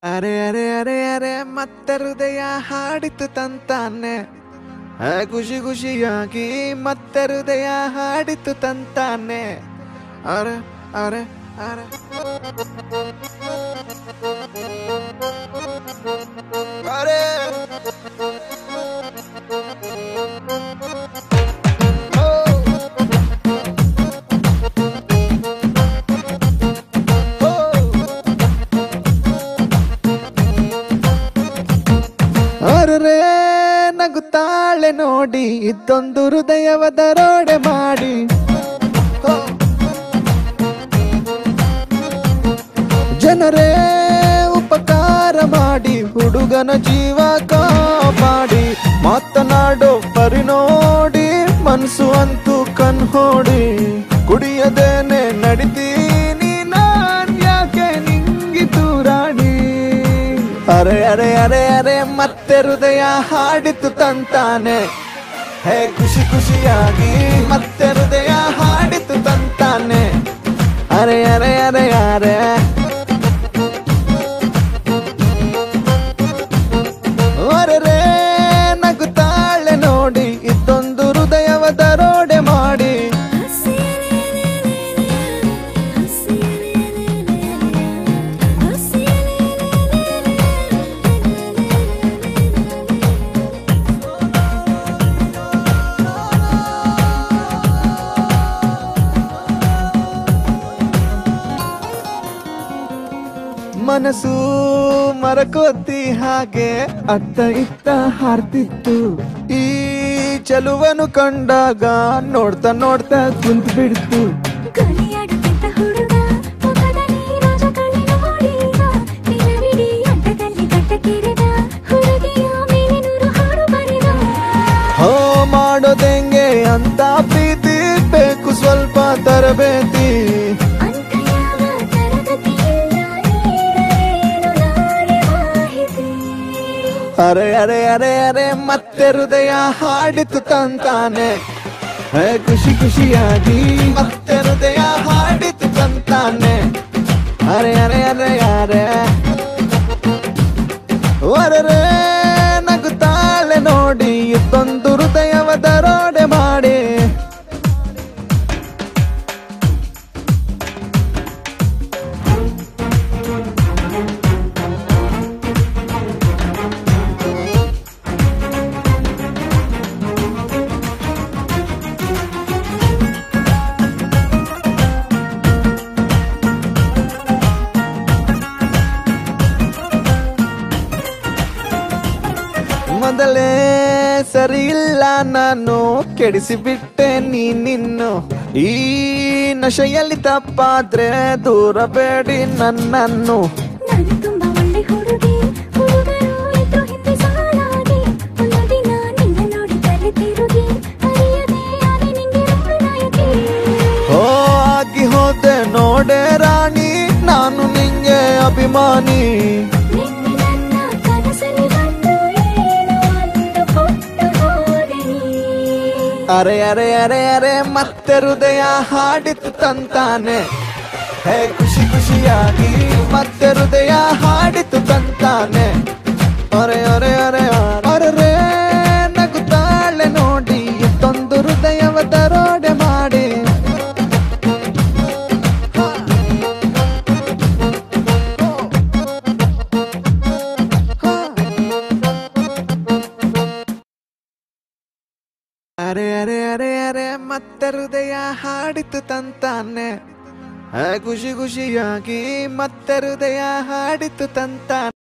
ಅರೆ ಅರೆ ಅರೆ ಅರೆ ಮತ್ತೆ ಹೃದಯ ಹಾಡಿತು ತಂತಾನೆ ಆ ಖುಷಿ ಖುಷಿಯಾಗಿ ಮತ್ತೆ ಹೃದಯ ಹಾಡಿತು ತಂತಾನೆ ಅರೆ ಅರೆ ಅರೆ ಅರೆ ಓ ಅರರೆ ನಗುತ್ತಾಳೆ ನೋಡಿ ಇದ್ದೊಂದು ಹೃದಯವ ದರೋಡೆ ಮಾಡಿ ಹೋ. ಜನರೇ ಉಪಕಾರ ಮಾಡಿ ಹುಡುಗನ ಜೀವ ಕಾಪಾಡಿ ಮಾತನಾಡೋ ಪರಿ ನೋಡಿ ಮನ್ಸು ಅಂತೂ ಕನ್ಹೋಡಿ ಕುಡಿಯದೇನೆ ನಡಿತೀನಿ ನಾನ್ ಯಾಕೆ ನಿಂಗಿ ದೂರಾಡಿ ಅರೆ ಅರೆ ಅರೆ ಅರೆ ಮತ್ತೆ ಹೃದಯ ಹಾಡಿತು ತಂತಾನೆ ಹೇ ಖುಷಿ ಖುಷಿಯಾಗಿ ಮತ್ತೆ ಹೃದಯ ಹಾಡಿತು ತಂತಾನೆ ಅರೆ ಅರೆ ಅರೆ ಅರೆ ಅರೆ ನಗುತ್ತಾಳೆ ನೋಡಿ ಇದ್ದೊಂದು ಹೃದಯವ ದರೋಡೆ ಮಾಡಿ ಮನಸ್ಸು ಮರಕೋತಿ ಹಾಗೆ ಅತ್ತ ಇತ್ತ ಹಾರ್ತಿತ್ತು ಈ ಚಲುವನು ಕಂಡಾಗ ನೋಡ್ತಾ ನೋಡ್ತಾ ಕುಂತ್ ಬಿಡ್ತು ಹೋ ಮಾಡೋದೆಂಗೆ ಅಂತ ಪ್ರೀತಿ ಬೇಕು ಸ್ವಲ್ಪ ತರಬೇತಿ ಅರೆ ಅರೆ ಅರೆ ಅರೆ ಮತ್ತೆ ಹೃದಯ ಹಾಡಿತು ತಂತಾನೆ ಹೇ ಖುಷಿ ಖುಷಿಯಾಗಿ ಮತ್ತೆ ಹೃದಯ ಹಾಡಿತು ತಂತಾನೆ ಅರೆ ಅರೆ ಅರೆ ಅರೆ ಒರರೆ ನಗುತ್ತಾಳೆ ನೋಡಿ ಇತ್ತೊಂದು ಹೃದಯವ ದರೋಡೆ ಮಾಡಿ ಮೊದಲೇ ಸರಿ ಇಲ್ಲ ನಾನು ಕೆಡಿಸಿಬಿಟ್ಟೆ ನೀ ನಿನ್ನು ಈ ನಶೆಯಲ್ಲಿ ತಪ್ಪಾದ್ರೆ ದೂರ ಬೇಡಿ ನನ್ನನ್ನು ನಾನು ತುಂಬಾ ಒಳ್ಳೆ ಹುಡುಗಿ ಹುಡುಗರು ಇದ್ರು ಹಿಂದೆ ಸಾಲಾಗಿ ಒಂದು ದಿನ ನಿನ್ನ ನೋಡಿ ತಲೆ ತಿರುಗಿ ಅರಿಯದೆ ಆದೆ ನಿಂಗೆ ರಂಗನಾಯಕಿ ಓ ಆಗಿ ಹೋದೆ ನೋಡೆ ರಾಣಿ ನಾನು ನಿಂಗೆ ಅಭಿಮಾನಿ ನಿನ್ನೆ ನನ್ನ ಕನಸಲ್ಲಿ ಬಂದು ಏನೋ ಅಂದು ಕೊಟ್ಟು ಹೋದೆ ನೀ ಅರೆ ಅರೆ ಅರೆ ಅರೆ ಮತ್ತೆ ಹೃದಯ ಹಾಡಿತು ತಂತಾನೆ ಹೇ ಖುಷಿ ಖುಷಿಯಾಗಿ ಮತ್ತೆ ಹೃದಯ ಹಾಡಿತು ತಂತಾನೆ ಅರೆ ಅರೆ ಅರೆ ಅರೆ ನಗುತ್ತಾಳೆ ನೋಡಿ ಇತ್ತೊಂದು ಹೃದಯವ ದರೋಡೆ ಮಾಡಿ ಅರೆ ಅರೆ ಅರೆ ಅರೆ ಮತ್ತೆ ಹೃದಯ ಹಾಡಿತು ತಂತಾನೆ ಆ ಖುಷಿ ಖುಷಿಯಾಗಿ ಮತ್ತೆ ಹೃದಯ ಹಾಡಿತು ತಂತಾನೆ